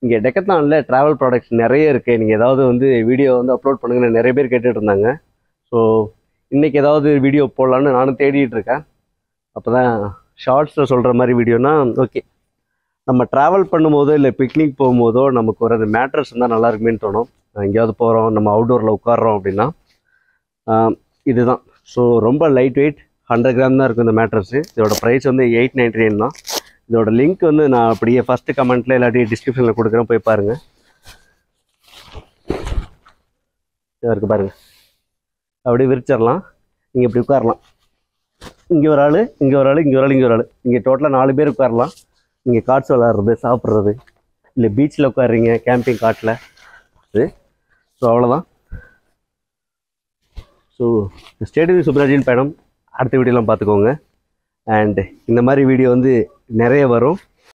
இங்கே டெக்கத்தானில் travel products நிறைய இருக்குது நீங்கள் ஏதாவது வந்து வீடியோ வந்து அப்லோட் பண்ணுங்கன்னு நிறைய பேர் கேட்டுட்டு இருந்தாங்க ஸோ இன்றைக்கி ஏதாவது வீடியோ போடலான்னு நானும் தேடிட்டு இருக்கேன் அப்போ தான் ஷார்ட்ஸில் சொல்கிற மாதிரி வீடியோனா ஓகே நம்ம ட்ராவல் பண்ணும்போதோ இல்லை பிக்னிக் போகும்போதோ நமக்கு ஒரு அந்த மேட்ரஸ் இருந்தால் நல்லா இருக்குமேன்னு தோணும் எங்கேயாவது போகிறோம் நம்ம அவுட்டோரில் உட்காடுறோம் அப்படின்னா ஆஹ் இதுதான் ஸோ ரொம்ப லைட் வெயிட் ஹண்ட்ரட் கிராம் தான் இருக்கும் இந்த மேட்ரஸு இதோட ப்ரைஸ் வந்து எயிட் நைன்டி நைன் தான் இதோட லிங்க் வந்து நான் அப்படியே ஃபஸ்ட்டு கமெண்ட்டில் இல்லாட்டி டிஸ்கிரிப்ஷனில் கொடுக்குறேன் போய் பாருங்கள் இருக்கு பாருங்க அப்படியே விரிச்சிடலாம் நீங்கள் இப்படி உட்காரலாம் இங்கே ஒரு ஆள் இங்கே ஒரு ஆள் இங்கே ஒரு ஆள் இங்கே ஒரு ஆள் இங்கே டோட்டலாக நாலு பேர் உட்காரலாம் இங்கே கார்ட்ஸ் விளாட்றது சாப்பிட்றது இல்லை பீச்சில் உட்காருறீங்க கேம்பிங் காட்டில் இது ஸோ அவ்வளோதான் ஸோ ஸ்டேடியம் சுப்ராஜின் பயணம் அடுத்த வீடியோலாம் பார்த்துக்கோங்க அண்ட் இந்த மாதிரி வீடியோ வந்து நிறைய வரும்